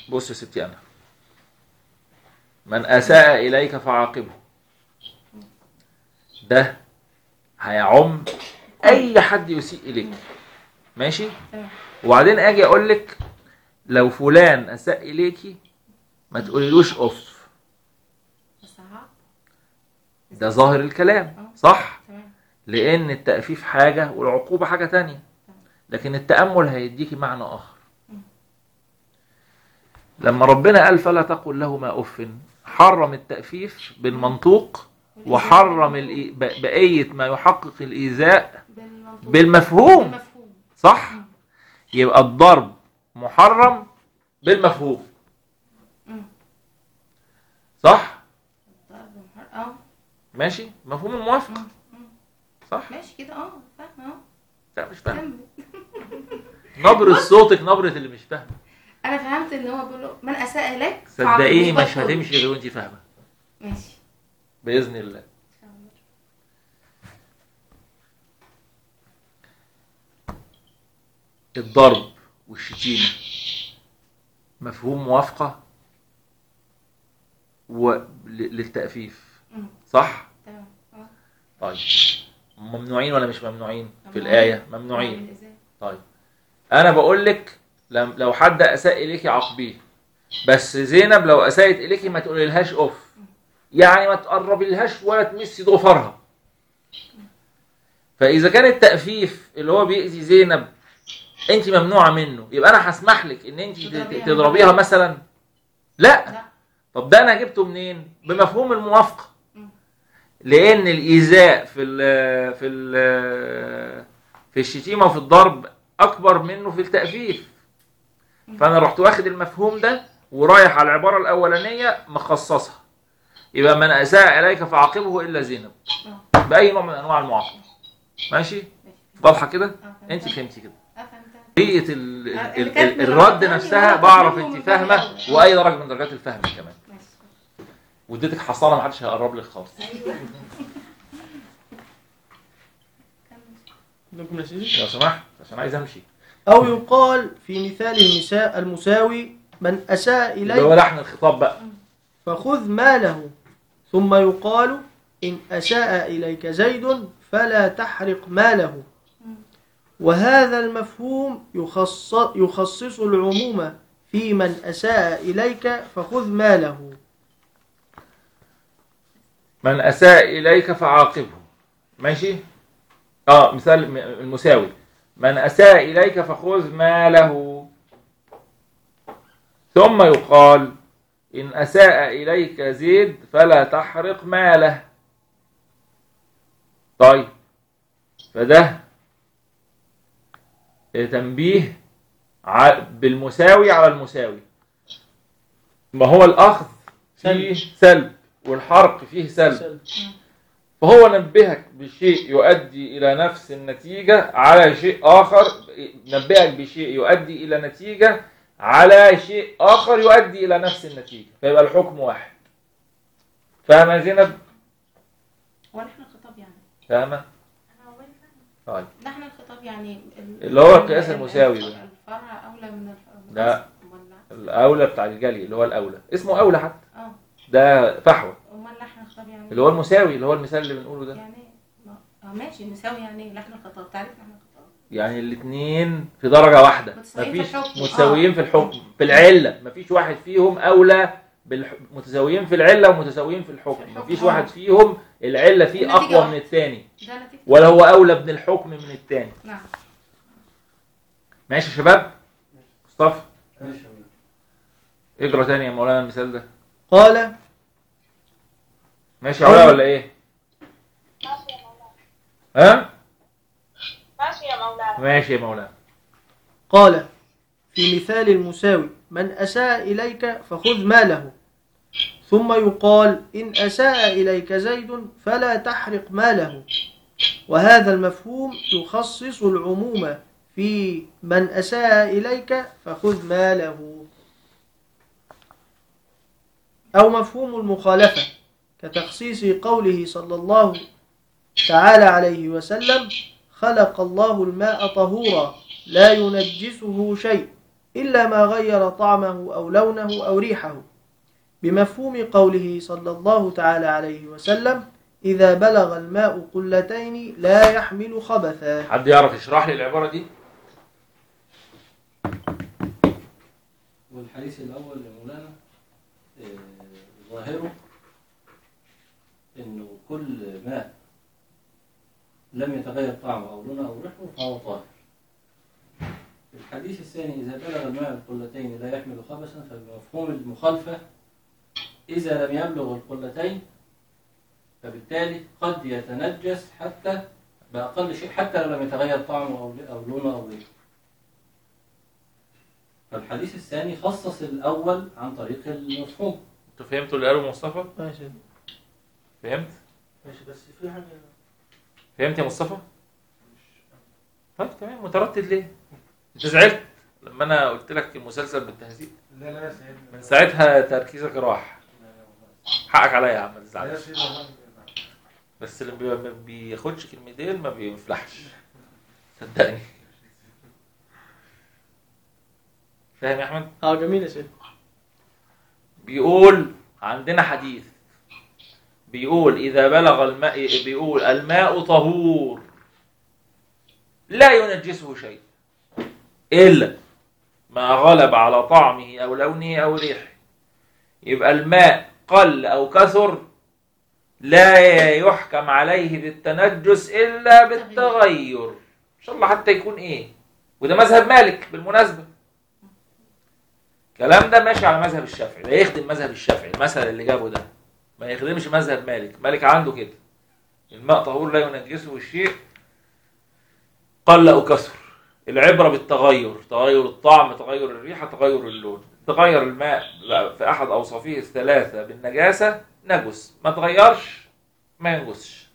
بص يا ستي انا من اساء اليك فعاقبه ده هيعم اي حد يسيء اليك ماشي تمام وبعدين اجي اقول لك لو فلان اساء اليكي ما تقوليلوش اوف بس هعاقب ده ظاهر الكلام صح تمام لان التأفيف حاجة والعقوبة حاجة تانية لكن التأمل هيديكي معنى آخر لما ربنا قال فلا تقل لهما أف حرم التأفيف بالمنطوق وحرم الإي- ب- بقية ما يحقق الإيذاء بالمنطوق بالمفهوم بالمفهوم صح يبقى الضرب محرم بالمفهوم مم. صح ضرب محر- اه ماشي مفهوم الموافقة مم. مم. صح ماشي كده اه فاهمه اه لا مش فاهم كمل. نبرة صوتك نبرة اللي مش فاهم انا فهمت ان هو بيقول له من اساء اليك صدقيني فعاقبه مش هتمشي غير وانت فاهمة ماشي بإذن الله إن شاء الله. الضرب والشتيمة مفهوم موافقة و... ل- للتأفيف مم. صح؟ تمام اه طيب ممنوعين ولا مش ممنوعين في ممنوعين. الآية ممنوعين بالإزاء. طيب أنا بقول لك لم- لو حد أساء إليكي عاقبيه بس زينب لو أساءت إليكي ما تقولي لهاش أوف يعني ما تقربي لهاش ولا تمسي ضفرها فإذا كان التأفيف اللي هو بيأذي زينب أنت ممنوعة منه يبقى أنا هسمح لك إن أنت تضربيها. تضربيها مثلا لا لا طب ده انا جبته منين بمفهوم الموافقه مم. لان الايذاء في ال في ال في الشتيمه وفي الضرب اكبر منه في التأفيف فانا رحت واخد المفهوم ده ورايح على العباره الاولانيه مخصصها يبقى من اساء اليك فعاقبه الا زينب اه باي نوع من انواع المعاقبه ماشي ماشي واضحه كده اه فهمتها. انت فهمتي كده اه فهمتها طريقه ال- ال- اللي ال- كانت من الرد الرد نفسها يعني بعرف منه انت من فاهمه الأول. واي درجه من درجات الفهم كمان ماشي واديتك حصانه ما حدش هيقرب لك خالص ايوه كمل. لكم يا سيدي لو سمحت عشان عايز امشي أو يقال في مثال المساء المساوي من أساء اللي هو إليك لحن الخطاب بقى فخذ ماله ثم يقال إن أساء إليك زيد فلا تحرق ماله مم. وهذا المفهوم يخص يخصص العموم في من أساء إليك فخذ ماله من اساء اليك فعاقبه ماشي اه مثال م- المساوي من اساء اليك فخذ ماله ثم يقال ان اساء اليك زيد فلا تحرق ماله طيب فده تنبيه ع- بالمساوي على المساوي ما هو الاخذ فيه سلب والحرق فيه سلب فهو نبهك بشيء يؤدي إلى نفس النتيجة على شيء آخر نبهك بشيء يؤدي إلى نتيجة على شيء آخر يؤدي إلى نفس النتيجة فيبقى الحكم واحد فاهمة يا زينب؟ ولحن الخطاب يعني فاهمة؟ انا والله فاهمة. طيب لحن الخطاب يعني ال- اللي هو القياس ال- المساوي ده. الفرع اولى من الف- لا. ولا الأولى بتاع الجلي اللي هو الأولى اسمه أولى حتى اه ده فحوى امال لحن الخطاب يعني اللي هو المساوي اللي هو المثال اللي بنقوله ده يعني ما- اه ماشي المساوي يعني إيه؟ لحن الخطاب تعريف لحن الخطاب يعني الاثنين في درجة واحدة متساويين في مفيش الحكم. متساويين آه. في الحكم في العلة مفيش واحد فيهم أولى بالح... متساويين في العلة ومتساويين في الحكم الحكم. مفيش آه. واحد فيهم العلة فيه النتيجة أقوى واحدة. من الثاني ده نتيجة ولا هو أولى من الحكم من الثاني نعم ماشي يا شباب مصطفى ماشي يا مولانا. اقرا تاني يا مولانا المثال ده قال ماشي يا علا ولا ايه ماشي يا مولانا ها ماشي يا مولانا ماشي يا مولانا قال في مثال المساوي من أساء إليك فخذ ماله ثم يقال إن أساء إليك زيد فلا تحرق ماله وهذا المفهوم يخصص العموم في من أساء إليك فخذ ماله أو مفهوم المخالفة كتخصيص قوله صلى الله تعالى عليه وسلم خلق الله الماء طهورا لا ينجسه شيء إلا ما غير طعمه أو لونه أو ريحه بمفهوم قوله صلى الله تعالى عليه وسلم إذا بلغ الماء قلتين لا يحمل خبثا حد يعرف يشرح لي العبارة دي والحديث الأول يا مولانا آه، ظاهره إنه كل ماء لم يتغير طعمه أو لونه أو ريحه فهو طاهر. الحديث الثاني إذا بلغ الماء القلتين لا يحمل خبثا فبمفهوم المخالفة إذا لم يبلغ القلتين فبالتالي قد يتنجس حتى بأقل شيء حتى لو لم يتغير طعمه أو أو لونه أو ريحه. فالحديث الثاني خصص الأول عن طريق المفهوم انتوا فهمتوا اللي قاله مصطفى ماشي فهمت ماشي بس في حاجة فهمت يا مصطفى طيب تمام متردد ليه انت زعلت لما انا قلت لك المسلسل بالتهذيب لا لا يا سيدنا من ساعتها تركيزك راح حقك عليا يا عم ما لا يا تزعلش سيدنا والله. بس اللي بي- ما بياخدش كلمتين ما بيفلحش صدقني فاهم يا احمد اه جميل يا سيدي بيقول عندنا حديث بيقول إذا بلغ الماء بيقول الماء طهور لا ينجسه شيء إلا ما غلب على طعمه أو لونه أو ريحه يبقى الماء قل أو كثر لا يحكم عليه بالتنجس إلا بالتغير إن شاء الله حتى يكون إيه وده مذهب مالك بالمناسبة الكلام ده ماشي على مذهب الشافعي ده يخدم مذهب الشافعي المثل اللي جابه ده ما يخدمش مذهب مالك مالك عنده كده الماء طهور لا ينجسه الشيء قل او كثر العبره بالتغير تغير الطعم تغير الريحه تغير اللون تغير الماء في احد اوصافه الثلاثه بالنجاسه نجس ما تغيرش ما ينجسش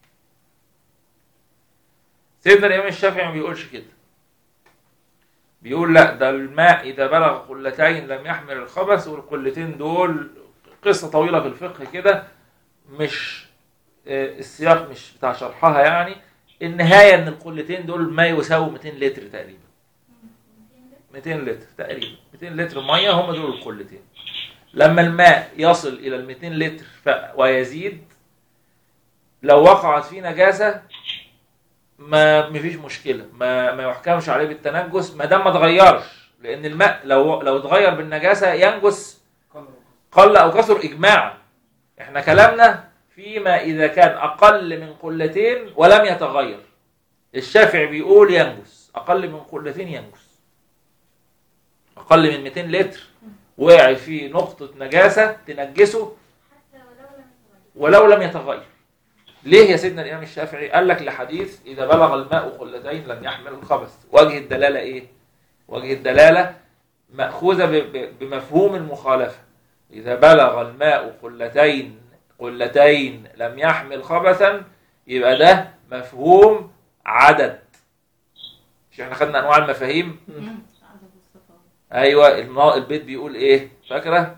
سيدنا الامام الشافعي ما بيقولش كده بيقول لا ده الماء إذا بلغ قلتين لم يحمل الخبث والقلتين دول قصة طويلة في الفقه كده مش آه، السياق مش بتاع شرحها يعني النهاية إن القلتين دول ما يساووا 200 لتر تقريبا 200 لتر تقريبا 200 لتر مية هم دول القلتين لما الماء يصل إلى ال 200 لتر ف- ويزيد لو وقعت فيه نجاسة ما مفيش مشكله ما ما يحكمش عليه بالتنجس ما دام ما اتغيرش لان الماء لو لو اتغير بالنجاسه ينجس قل او كثر اجماعا احنا كلامنا فيما اذا كان اقل من قلتين ولم يتغير الشافعي بيقول ينجس اقل من قلتين ينجس اقل من 200 لتر وقع في نقطه نجاسه تنجسه ولو لم يتغير ليه يا سيدنا الامام الشافعي قال لك لحديث اذا بلغ الماء قلتين لم يحمل الخبث وجه الدلاله ايه وجه الدلاله ماخوذه ب- ب- بمفهوم المخالفه اذا بلغ الماء قلتين قلتين لم يحمل خبثا يبقى ده مفهوم عدد مش احنا خدنا انواع المفاهيم مم. عدد الصفات. ايوه النا- البيت بيقول ايه فاكره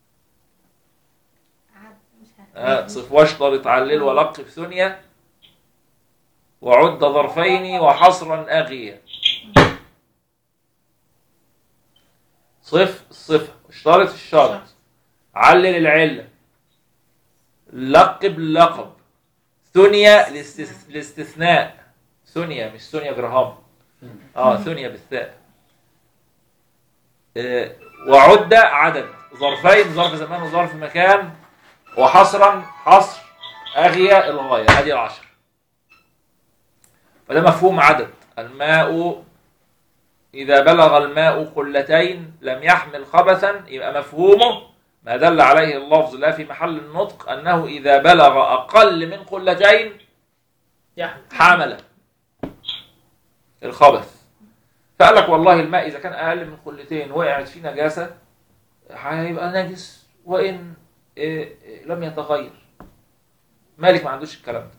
عدد مش آه، عارفة. صف واشترط علل ولقب ثنيا وعد ظرفين وحصرا أغيا صف الصفة اشترط الشرط علل العلة لقب اللقب ثنيا الاستث- الاستثناء ثنيا مش ثنيا جرهام اه ثنيا بالثاء آه، وعد عدد ظرفين ظرف زمان وظرف مكان وحصرا حصر أغيى الغاية هذه العشر فده مفهوم عدد الماء إذا بلغ الماء قلتين لم يحمل خبثا يبقى مفهومه ما دل عليه اللفظ لا في محل النطق أنه إذا بلغ أقل من قلتين يحمل حمل الخبث فقال لك والله الماء إذا كان أقل من قلتين وقعت فيه نجاسة هيبقى نجس وإن إيه، إيه، لم يتغير مالك ما عندوش الكلام ده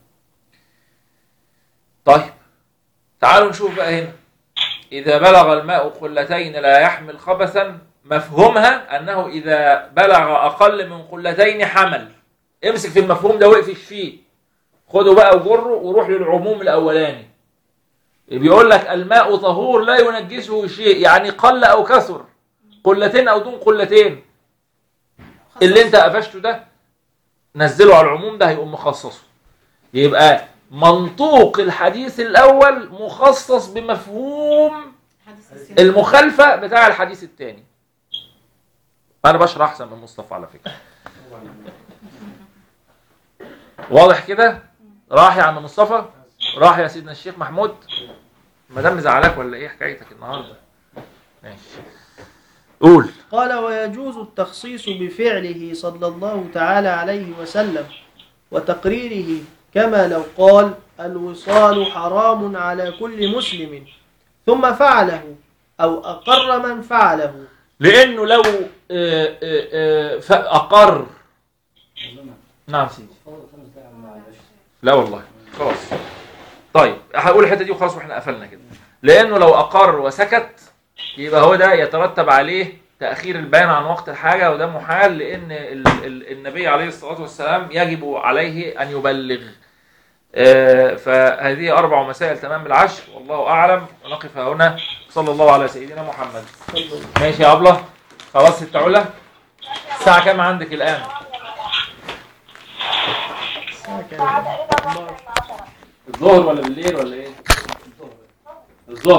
طيب تعالوا نشوف بقى هنا إذا بلغ الماء قلتين لا يحمل خبثا مفهومها أنه إذا بلغ أقل من قلتين حمل امسك في المفهوم ده واقفش فيه خده بقى وجره وروح للعموم الأولاني بيقول لك الماء طهور لا ينجسه شيء يعني قل او كثر قلتين او دون قلتين اللي انت قفشته ده نزله على العموم ده هيقوم مخصصه يبقى منطوق الحديث الاول مخصص بمفهوم حديث السنة. المخالفه بتاع الحديث الثاني انا بشرح احسن من مصطفى على فكره واضح كده راح يا عم مصطفى راح يا سيدنا الشيخ محمود مدام مزعلاك ولا ايه حكايتك النهارده ماشي قول قال ويجوز التخصيص بفعله صلى الله تعالى عليه وسلم وتقريره كما لو قال الوصال حرام على كل مسلم ثم فعله أو أقر من فعله لانه لو آه، آه، آه، ف- اقر نعم سيدي خمس دقايق معلش لا والله خلاص طيب هقول الحته دي وخلاص واحنا قفلنا كده لانه لو اقر وسكت يبقى هو ده يترتب عليه تاخير البيان عن وقت الحاجه وده محال لان ال ال النبي عليه الصلاه والسلام يجب عليه ان يبلغ آه، فهذه اربع مسائل تمام العشر والله اعلم ونقف هنا صلى الله على سيدنا محمد ماشي يا ابله خلاص ست علا الساعه كام عندك الان هكذا. بعد إذا ما 12 الظهر ولا بالليل ولا ايه؟